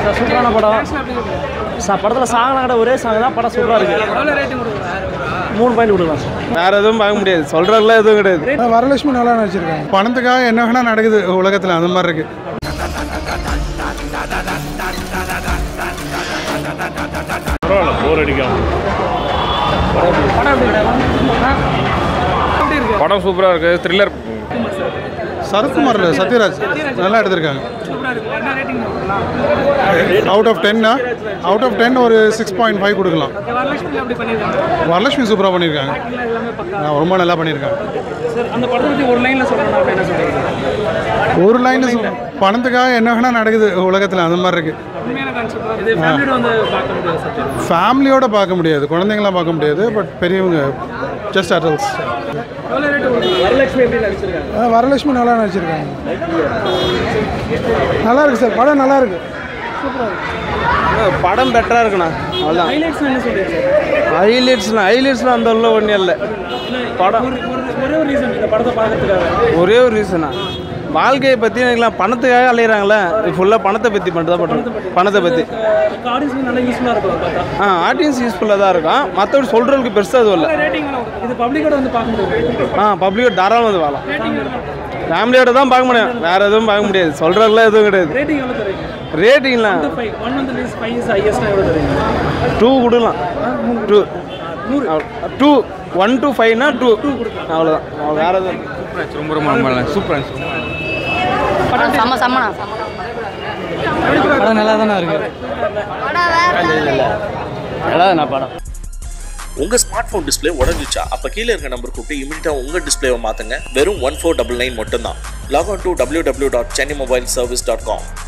sir சூப்பரான படம் சா படத்தில் சாங்கலாம் கூட ஒரே சாங் தான் படம் சூப்பராக இருக்குது மூணு பாயிண்ட் கொடுக்கலாம் சார் வேற எதுவும் பார்க்க முடியாது சொல்றதுலாம் எதுவும் கிடையாது வரலட்சுமி நல்லா நடிச்சிருக்காங்க பணத்துக்காக என்ன வேணா நடக்குது உலகத்தில் அந்த மாதிரி இருக்கு பரவாயில்ல போர் அடிக்காம படம் சூப்பராக இருக்கு த்ரில்லர் சரத்குமார் இல்லை சத்யராஜ் நல்லா எடுத்திருக்காங்க அவுட் ஆஃப் டென்னா அவுட் ஆஃப் டென் ஒரு சிக்ஸ் பாயிண்ட் ஃபைவ் கொடுக்கலாம் வரலட்சுமி சூப்பராக பண்ணியிருக்காங்க ஆ, ரொம்ப நல்லா பண்ணியிருக்காங்க சார் அந்த படத்தை பற்றி ஒரு லைனில் சொல்லணும் அப்படி என்ன சொல்கிறீங்க ஒரு லைன் பணத்துக்காக என்ன வேணா நடக்குது உலகத்தில் அந்த மாதிரி இருக்கு இது ஃபேமிலியோட வந்து பார்க்க முடியாது சார் ஃபேமிலியோட பார்க்க முடியாது குழந்தைங்களாம் பார்க்க முடியாது பட் பெரியவங்க ஜஸ்ட் அடல்ட்ஸ் வரலட்சுமி எப்படி நடிச்சிருக்காங்க வரலட்சுமி நல்லா நடிச்சிருக்காங்க நல்லா இருக்கு சார் படம் நல்லா இருக்கு படம் பெட்டராக இருக்குண்ணா அவ்வளோதான் ஹைலைட்ஸ் என்ன சொல்றீங்க சார் ஹைலைட்ஸ்லாம் ஹைலைட்ஸ்லாம் அந்த உள்ள ஒன்றும் இல்லை படம் ஒரு ஒரு- ஒரே ஒரு ரீசன் இந்த படத்தை பார்க்கறதுக்காக ஒரே ஒரு ரீசனா வாழ்க்கையை பற்றி எனக்குலாம் பணத்துக்காக அலையிறாங்களே ஃபுல்லாக பணத்தை பற்றி மட்டும் தான் பண்ணுறோம் பணத்தை பற்றி ஆடியன்ஸ்க்கு நல்லா யூஸ்ஃபுல்லாக இருக்கும் பார்த்தா ஆ ஆடியன்ஸ் யூஸ்ஃபுல்லாக தான் இருக்கும் மற்றபடி சொல்கிறதுக்கு பெருசாக எதுவும் இல்லை ரேட்டிங் இது பப்ளிக்கோட வந்து பார்க்க முடியாது ஆ பப்ளிக் தாராளம் வந்து வாழலாம் ரேட்டிங் ஃபேமிலியோட தான் பார்க்க முடியும் வேற எதுவும் பார்க்க முடியாது சொல்கிறதுலாம் எதுவும் கிடையாது ரேட்டிங் எவ்வளோ தருவீங்க ரேட்டிங்லாம் ஃபைவ் ஒன் வந்து லீஸ் ஃபைவ் இஸ் ஹையஸ்ட்டாக எவ்வளோ தருவீங்க டூ கொடுக்கலாம் டூ டூ ஒன் டூ ஃபைவ்னா டூ அவ்வளோதான் அவ்வளோ வேற எதுவும் ரொம்ப ரொம்ப சூப்பராக செம்ம செம்மண்ணா படம் நல்லா தானே இருக்கு நல்லா நான் படம் உங்கள் ஸ்மார்ட் ஃபோன் டிஸ்பிளே உடஞ்சிச்சா அப்போ கீழே இருக்க நம்பர் கூப்பிட்டு இமீடியட்டாக உங்கள் டிஸ்பிளேவை மாற்றுங்க வெறும் ஒன் ஃபோர் டபுள் நைன் மட்டும்தான் log on to W W dot Chennai mobile service dot com